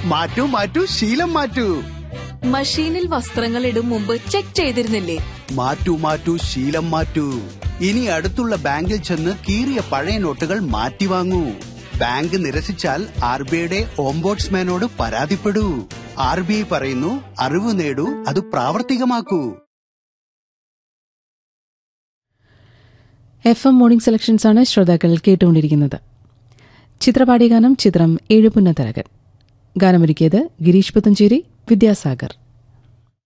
മാറ്റൂ മാറ്റൂ ശീലം മാറ്റൂ മഷീനിൽ വസ്ത്രങ്ങൾ ഇടും മുമ്പ് ചെക്ക് ചെയ്തിരുന്നില്ലേ മാറ്റൂ മാറ്റൂ ശീലം മാറ്റൂ ഇനി അടുത്തുള്ള ബാങ്കിൽ ചെന്ന് കീറിയ പഴയ നോട്ടുകൾ മാറ്റി വാങ്ങൂ ബാങ്ക് നിരസിച്ചാൽ ആർ ബി ഐയുടെ ഓംബോട്സ്മാനോട് പരാതിപ്പെടൂ ആർ ബി ഐ പറയുന്നു അറിവ് നേടൂ അത് പ്രാവർത്തികമാക്കൂ എഫ് എം മോർണിംഗ് സെലക്ഷൻസ് ആണ് ശ്രോതാക്കൾ കേട്ടുകൊണ്ടിരിക്കുന്നത് ചിത്രപാടി ഗാനം ചിത്രം ഏഴുപുന്ന തരകൻ ഗാനമൊരുക്കിയത് ഗിരീഷ് പുത്തഞ്ചേരി വിദ്യാസാഗർ